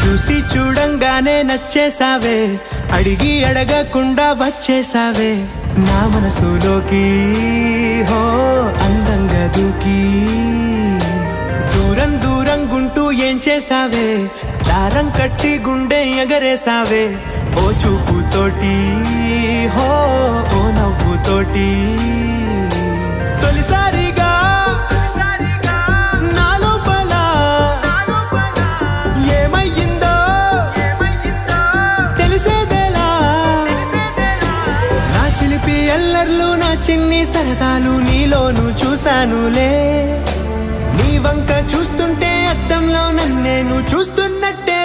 చూసి చూడంగానే నచ్చేసావే అడిగి అడగకుండా వచ్చేసావే నా మనసులోకి హో అందంగా దూకి దూరం దూరం గుంటూ ఏం చేసావే దారం కట్టి గుండె ఎగరేసావే ఓ చూపుతోటి హో ఓ నవ్వుతోటి తొలిసారిగా నా లోపల ఏమయ్యిందో తెలిసేదేలా నా చిలిపి ఎల్లర్లు నా చిన్ని సరదాలు నీలోను చూశానులే నీ వంక చూస్తుంటే అద్దంలో నన్నేను చూస్తున్నట్టే